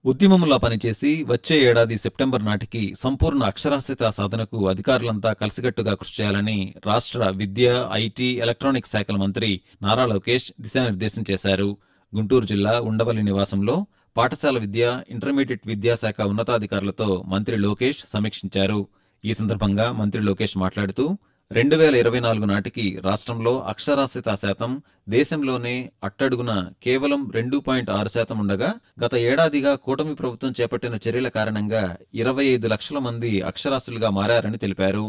ఉద్యమంలా పనిచేసి వచ్చే ఏడాది సెప్టెంబర్ నాటికి సంపూర్ణ అక్షరాస్యత సాధనకు అధికారులంతా కలిసికట్టుగా కృషి చేయాలని రాష్ట్ర విద్య ఐటీ ఎలక్ట్రానిక్స్ శాఖల మంత్రి నారా లోకేష్ దిశానిర్దేశం చేశారు గుంటూరు జిల్లా ఉండవల్లి నివాసంలో పాఠశాల విద్య ఇంటర్మీడియట్ విద్యాశాఖ ఉన్నతాధికారులతో మంత్రి లోకేష్ సమీక్షించారు ఈ సందర్భంగా మంత్రి లోకేష్ మాట్లాడుతూ రెండు వేల ఇరవై నాలుగు నాటికి రాష్ట్రంలో అక్షరాస్యత శాతం దేశంలోనే అట్టడుగున కేవలం రెండు పాయింట్ ఆరు శాతం ఉండగా గత ఏడాదిగా కూటమి ప్రభుత్వం చేపట్టిన చర్యల కారణంగా ఇరవై ఐదు లక్షల మంది అక్షరాస్యులుగా మారారని తెలిపారు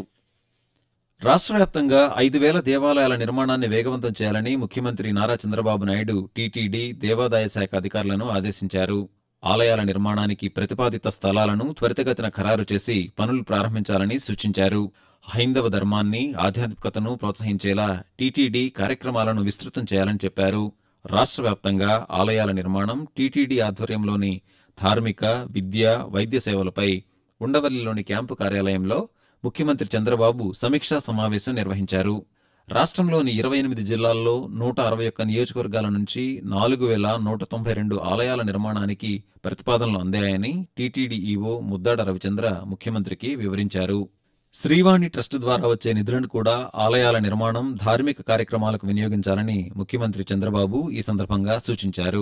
రాష్ట్ర వ్యాప్తంగా ఐదు వేల దేవాలయాల నిర్మాణాన్ని వేగవంతం చేయాలని ముఖ్యమంత్రి నారా చంద్రబాబు నాయుడు టీటీడీ దేవాదాయ శాఖ అధికారులను ఆదేశించారు ఆలయాల నిర్మాణానికి ప్రతిపాదిత స్థలాలను త్వరితగతిన ఖరారు చేసి పనులు ప్రారంభించాలని సూచించారు హైందవ ధర్మాన్ని ఆధ్యాత్మికతను ప్రోత్సహించేలా టీటీడీ కార్యక్రమాలను విస్తృతం చేయాలని చెప్పారు రాష్ట్ర వ్యాప్తంగా ఆలయాల నిర్మాణం టీటీడీ ఆధ్వర్యంలోని ధార్మిక విద్య వైద్య సేవలపై ఉండవల్లిలోని క్యాంపు కార్యాలయంలో ముఖ్యమంత్రి చంద్రబాబు సమీక్షా సమావేశం నిర్వహించారు రాష్ట్రంలోని ఇరవై ఎనిమిది జిల్లాల్లో నూట అరవై ఒక్క నియోజకవర్గాల నుంచి నాలుగు వేల నూట తొంభై రెండు ఆలయాల నిర్మాణానికి ప్రతిపాదనలు అందాయని టీటీడీ ఈవో ముద్దాడ రవిచంద్ర ముఖ్యమంత్రికి వివరించారు శ్రీవాణి ట్రస్ట్ ద్వారా వచ్చే నిధులను కూడా ఆలయాల నిర్మాణం ధార్మిక కార్యక్రమాలకు వినియోగించాలని ముఖ్యమంత్రి చంద్రబాబు ఈ సందర్భంగా సూచించారు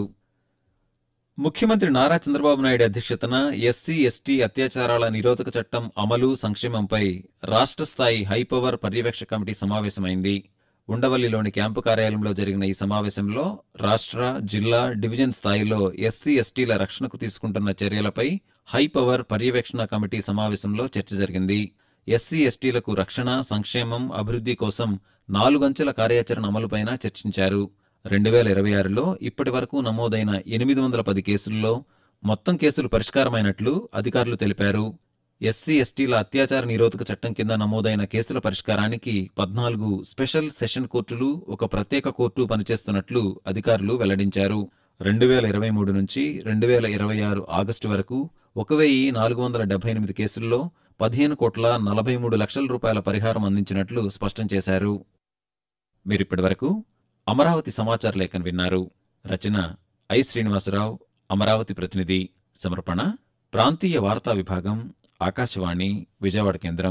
ముఖ్యమంత్రి నారా చంద్రబాబు నాయుడు అధ్యక్షతన ఎస్సీ ఎస్టీ అత్యాచారాల నిరోధక చట్టం అమలు సంక్షేమంపై రాష్ట్ర స్థాయి హైపవర్ పర్యవేక్షక కమిటీ సమావేశమైంది ఉండవల్లిలోని క్యాంపు కార్యాలయంలో జరిగిన ఈ సమావేశంలో రాష్ట్ర జిల్లా డివిజన్ స్థాయిలో ఎస్సీ ఎస్టీల రక్షణకు తీసుకుంటున్న చర్యలపై హైపవర్ పర్యవేక్షణ కమిటీ సమావేశంలో చర్చ జరిగింది ఎస్సీ ఎస్టీలకు రక్షణ సంక్షేమం అభివృద్ధి కోసం నాలుగంచెల కార్యాచరణ అమలుపైన చర్చించారు రెండు వేల ఇరవై ఆరులో ఇప్పటి వరకు నమోదైన ఎనిమిది వందల పది కేసుల్లో మొత్తం కేసులు పరిష్కారమైనట్లు అధికారులు తెలిపారు ఎస్సీ ఎస్టీల అత్యాచార నిరోధక చట్టం కింద నమోదైన కేసుల పరిష్కారానికి పద్నాలుగు స్పెషల్ సెషన్ కోర్టులు ఒక ప్రత్యేక కోర్టు పనిచేస్తున్నట్లు అధికారులు వెల్లడించారు రెండు వేల ఇరవై మూడు నుంచి రెండు వేల ఇరవై ఆరు ఆగస్టు వరకు ఒక వెయ్యి నాలుగు వందల డెబ్బై ఎనిమిది కేసుల్లో పదిహేను కోట్ల నలభై మూడు లక్షల రూపాయల పరిహారం అందించినట్లు స్పష్టం చేశారు మీరిప్పటి వరకు అమరావతి సమాచార లేఖను విన్నారు రచన ఐ శ్రీనివాసరావు అమరావతి ప్రతినిధి సమర్పణ ప్రాంతీయ వార్తా విభాగం ఆకాశవాణి విజయవాడ కేంద్రం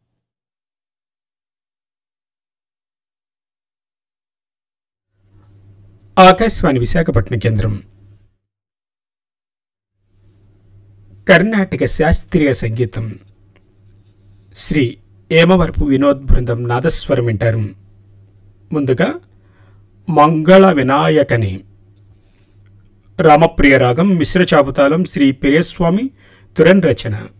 ఆకాశవాణి విశాఖపట్నం కేంద్రం కర్ణాటక శాస్త్రీయ సంగీతం శ్రీ ఏమవరపు వినోద్ బృందం నాదస్వరం వింటారు ముందుగా మంగళ వినాయకని రామప్రియ రాగం మిశ్ర చాబుతాలం శ్రీ పెరియస్వామి తురన్ రచన